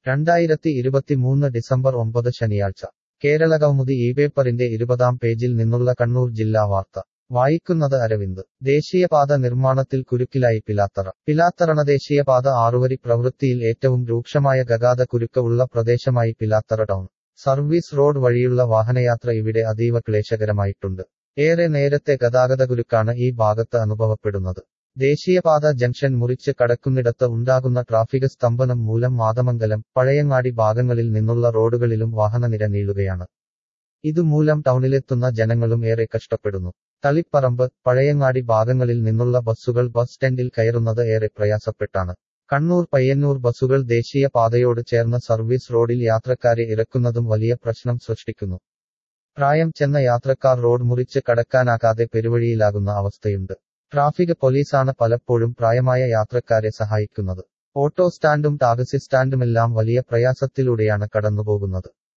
രണ്ടായിരത്തി ഇരുപത്തിമൂന്ന് ഡിസംബർ ഒമ്പത് ശനിയാഴ്ച കേരളകൗമുദി ഈ പേപ്പറിന്റെ ഇരുപതാം പേജിൽ നിന്നുള്ള കണ്ണൂർ ജില്ലാ വാർത്ത വായിക്കുന്നത് അരവിന്ദ് ദേശീയപാത നിർമ്മാണത്തിൽ കുരുക്കിലായി പിലാത്തറ പിലാത്തറണ ദേശീയപാത ആറുവരി പ്രവൃത്തിയിൽ ഏറ്റവും രൂക്ഷമായ ഗതാഗത കുരുക്ക് ഉള്ള പ്രദേശമായി പിലാത്തറ ടൗൺ സർവീസ് റോഡ് വഴിയുള്ള വാഹനയാത്ര ഇവിടെ അതീവ ക്ലേശകരമായിട്ടുണ്ട് ഏറെ നേരത്തെ ഗതാഗതകുരുക്കാണ് ഈ ഭാഗത്ത് അനുഭവപ്പെടുന്നത് ദേശീയപാത ജംഗ്ഷൻ മുറിച്ച് കടക്കുന്നിടത്ത് ഉണ്ടാകുന്ന ട്രാഫിക് സ്തംഭനം മൂലം മാതമംഗലം പഴയങ്ങാടി ഭാഗങ്ങളിൽ നിന്നുള്ള റോഡുകളിലും വാഹനനിര നീളുകയാണ് ഇതുമൂലം ടൗണിലെത്തുന്ന ജനങ്ങളും ഏറെ കഷ്ടപ്പെടുന്നു തളിപ്പറമ്പ് പഴയങ്ങാടി ഭാഗങ്ങളിൽ നിന്നുള്ള ബസ്സുകൾ ബസ് സ്റ്റാൻഡിൽ കയറുന്നത് ഏറെ പ്രയാസപ്പെട്ടാണ് കണ്ണൂർ പയ്യന്നൂർ ബസ്സുകൾ ദേശീയ പാതയോട് ചേർന്ന സർവീസ് റോഡിൽ യാത്രക്കാരെ ഇറക്കുന്നതും വലിയ പ്രശ്നം സൃഷ്ടിക്കുന്നു പ്രായം ചെന്ന യാത്രക്കാർ റോഡ് മുറിച്ച് കടക്കാനാകാതെ പെരുവഴിയിലാകുന്ന അവസ്ഥയുണ്ട് ട്രാഫിക് പോലീസാണ് പലപ്പോഴും പ്രായമായ യാത്രക്കാരെ സഹായിക്കുന്നത് ഓട്ടോ സ്റ്റാൻഡും ടാക്സി സ്റ്റാൻഡുമെല്ലാം വലിയ പ്രയാസത്തിലൂടെയാണ് കടന്നുപോകുന്നത്